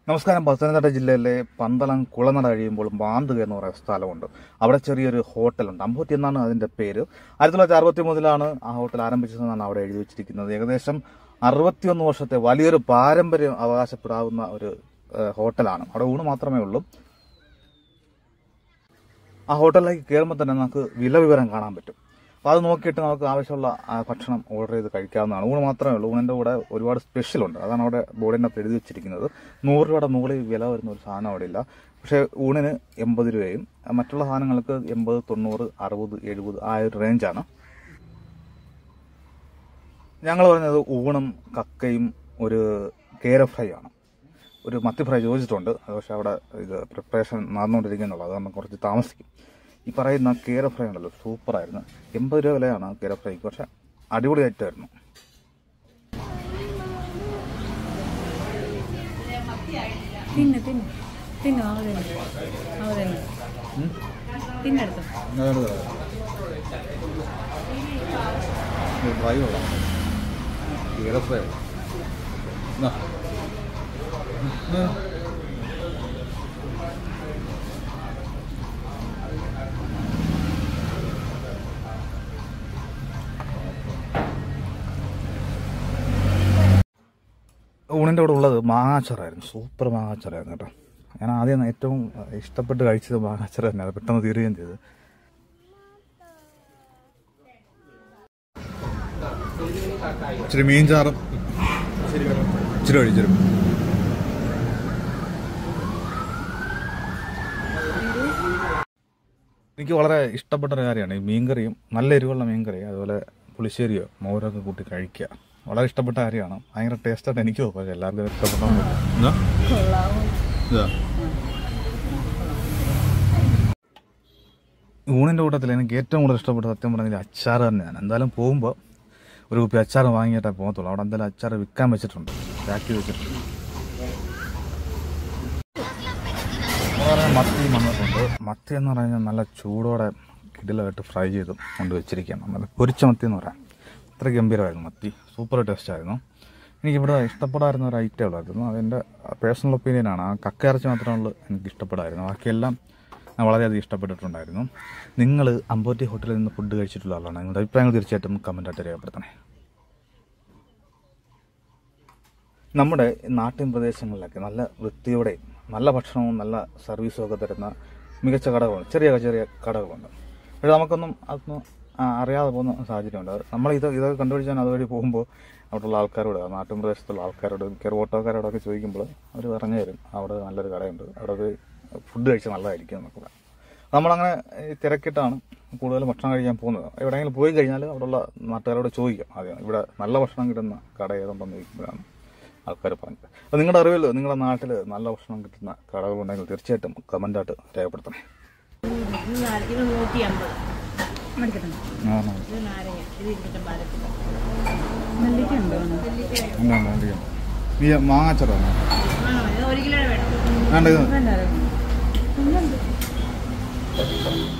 നമസ്കാരം പത്തനംതിട്ട ജില്ലയിലെ പന്തളം കുളനട കഴിയുമ്പോൾ മാന്തുക എന്ന് പറയുന്ന സ്ഥലമുണ്ട് അവിടെ ചെറിയൊരു ഹോട്ടലുണ്ട് അമ്പൂത്തി എന്നാണ് അതിന്റെ പേര് ആയിരത്തി തൊള്ളായിരത്തി അറുപത്തി മൂന്നിലാണ് ആ ഹോട്ടൽ ആരംഭിച്ചതെന്നാണ് അവിടെ എഴുതി വെച്ചിരിക്കുന്നത് ഏകദേശം അറുപത്തിയൊന്ന് വർഷത്തെ വലിയൊരു പാരമ്പര്യം അവകാശപ്പെടാവുന്ന ഒരു ഏഹ്, ഹോട്ടലാണ് അവിടെ ഊണ് മാത്രമേ ഉള്ളൂ ആ ഹോട്ടലിലേക്ക് കയറുമ്പോൾ തന്നെ നമുക്ക് വില വിവരം കാണാൻ പറ്റും അപ്പോൾ അത് നോക്കിയിട്ട് നമുക്ക് ആവശ്യമുള്ള ആ, ഭക്ഷണം ഓർഡർ ചെയ്ത് കഴിക്കാവുന്നതാണ് ഊണ് മാത്രമേ ഉള്ളൂ ഊണിൻ്റെ കൂടെ ഒരുപാട് സ്പെഷ്യലുണ്ട് അതാണ് അവിടെ ബോർഡിനകത്ത് എഴുതി വെച്ചിരിക്കുന്നത് നൂറ് രൂപയുടെ മുകളിൽ വില വരുന്ന ഒരു സാധനം അവിടെ ഇല്ല പക്ഷേ ഊണിന് എൺപത് രൂപയും ആ, മറ്റുള്ള സാധനങ്ങൾക്ക് എൺപത് തൊണ്ണൂറ് അറുപത് എഴുപത് ആ ഒരു റേഞ്ചാണ് ഞങ്ങൾ പറഞ്ഞത് ഊണും കക്കയും ഒരു കേര ഫ്രൈ ആണ് ഒരു മത്തി ഫ്രൈ ചോദിച്ചിട്ടുണ്ട് അത് പക്ഷെ അവിടെ ഇത് പ്രിപ്പറേഷൻ നടന്നുകൊണ്ടിരിക്കുന്നുള്ളൂ അത് കാരണം കുറച്ച് താമസിക്കും ഈ പറയുന്ന കേര ഫ്രൈ ഉണ്ടല്ലോ സൂപ്പറായിരുന്നു എൺപത് രൂപ വിലയാണ് കേര ഫ്രൈക്ക് പക്ഷെ അടിപൊളി ഐറ്റമായിരുന്നു തിന്ന് തിന്ന് തിന്നു അവതന്നെ അവതന്നെ തിന്നെടുത്തു ഫ്രൈ കൊള്ളാം കേര ഫ്രൈ ഊണിൻ്റെ കൂടെ ഉള്ളത് മാങ്ങാച്ചാറായിരുന്നു സൂപ്പർ മാങ്ങാച്ചാറായിരുന്നു കേട്ടോ ഞാൻ ആദ്യം ഏറ്റവും ഇഷ്ടപ്പെട്ട് കഴിച്ചത് മാങ്ങാച്ചാർ തന്നെ അത് പെട്ടെന്ന് തീരുകയും ചെയ്തു ഇച്ചിരി മീൻചാറും ഇച്ചിരി കഴിച്ചിരും എനിക്ക് വളരെ ഇഷ്ടപ്പെട്ട ഒരു കാര്യമാണ് ഈ മീൻകറിയും നല്ല എരിവുള്ള മീൻകറി അതുപോലെ പുളിശ്ശേരിയോ മോരൊക്കെ കൂട്ടി കഴിക്കുക വളരെ ഇഷ്ടപ്പെട്ട കാര്യമാണ് ഭയങ്കര ടേസ്റ്റായിട്ട് എനിക്ക് തോന്നും പക്ഷേ എല്ലാവർക്കും ഇഷ്ടപ്പെട്ടോ ഊണിൻ്റെ കൂട്ടത്തിൽ എനിക്ക് ഏറ്റവും കൂടുതൽ ഇഷ്ടപ്പെട്ട സത്യം പറഞ്ഞാൽ അച്ചാർ തന്നെയാണ് എന്തായാലും പോകുമ്പോൾ ഒരു കുപ്പി അച്ചാർ വാങ്ങിയിട്ടേ പോകത്തുള്ളൂ അവിടെ എന്തായാലും അച്ചാർ വിൽക്കാൻ വെച്ചിട്ടുണ്ട് പാക്ക് ചെയ്ത് വെച്ചിട്ടുണ്ട് വേറെ മത്തി വന്നിട്ടുണ്ട് മത്തി എന്ന് പറഞ്ഞാൽ നല്ല ചൂടോടെ കിടിലായിട്ട് ഫ്രൈ ചെയ്ത് കൊണ്ട് വെച്ചിരിക്കുകയാണ് നല്ല പൊരിച്ച മത്തി എന്ന് പറയാം അത്ര ഗംഭീരമായിരുന്നു മത്തി സൂപ്പർ ടേസ്റ്റ് ആയിരുന്നു എനിക്കിവിടെ ഇഷ്ടപ്പെടാറുന്ന ഒരു ഐറ്റം ഉള്ളായിരുന്നു അതെൻ്റെ പേഴ്സണൽ ഒപ്പീനിയനാണ് ആ കക്ക ഇറച്ചി മാത്രമുള്ളൂ എനിക്ക് ഇഷ്ടപ്പെടായിരുന്നു ബാക്കിയെല്ലാം ഞാൻ വളരെയധികം ഇഷ്ടപ്പെട്ടിട്ടുണ്ടായിരുന്നു നിങ്ങൾ അമ്പോറ്റി ഹോട്ടലിൽ നിന്ന് ഫുഡ് കഴിച്ചിട്ടുള്ള ആളാണ് നിങ്ങളുടെ അഭിപ്രായങ്ങൾ തീർച്ചയായിട്ടും കമൻറ്റായിട്ട് രേഖപ്പെടുത്തണേ നമ്മുടെ നാട്ടിൻ പ്രദേശങ്ങളിലൊക്കെ നല്ല വൃത്തിയോടെ നല്ല ഭക്ഷണവും നല്ല സർവീസും ഒക്കെ തരുന്ന മികച്ച കടകളുണ്ട് ചെറിയ ചെറിയ കടകളുണ്ട് പക്ഷേ നമുക്കൊന്നും അതൊന്നും ആ, അറിയാതെ പോകുന്ന സാഹചര്യമുണ്ട് അത് നമ്മൾ ഇത് ഇതൊക്കെ കണ്ടുപിടിച്ചാൽ അതുവഴി പോകുമ്പോൾ അവിടെയുള്ള ആൾക്കാരോട് ആ നാട്ടിൻ പ്രദേശത്തുള്ള ആൾക്കാരോട് മിക്ക ഓട്ടോക്കാരോടൊക്കെ ചോദിക്കുമ്പോൾ അവർ പറഞ്ഞു തരും അവിടെ നല്ലൊരു കടയുണ്ട് അവിടെ പോയി ഫുഡ് കഴിച്ചാൽ നല്ലതായിരിക്കും എന്നൊക്കെ പറയും നമ്മളങ്ങനെ ഈ തിരക്കിട്ടാണ് കൂടുതലും ഭക്ഷണം കഴിക്കാൻ പോകുന്നത് എവിടെയെങ്കിലും പോയി കഴിഞ്ഞാൽ അവിടെയുള്ള നാട്ടുകാരോട് ചോദിക്കാം ആദ്യം ഇവിടെ നല്ല ഭക്ഷണം കിട്ടുന്ന കട ഏതുണ്ടെന്ന് ചോദിക്കുമ്പോഴാണ് ആൾക്കാർ പറഞ്ഞത് അപ്പോൾ നിങ്ങളുടെ അറിവിൽ നിങ്ങളുടെ നാട്ടിൽ നല്ല ഭക്ഷണം കിട്ടുന്ന കടകളുണ്ടെങ്കിൽ തീർച്ചയായിട്ടും കമൻ്റായിട്ട് രേഖപ്പെടുത്തണേ ഇത് നൂറ്റി അമ്പത് മടിക്കട്ടെ ആ, ആ. ഇത് നാരങ്ങ ഇത് ഇരുന്നൂറ്റമ്പത് നെല്ലിക്കുണ്ടോ ഉണ്ട്, ഉണ്ട്, ഉണ്ട്. ഈ മാങ്ങാച്ചറാണ് ആണോ ഇത് ഒരു കിലോ വേണം വേണ്ട ഇത് വേണ്ട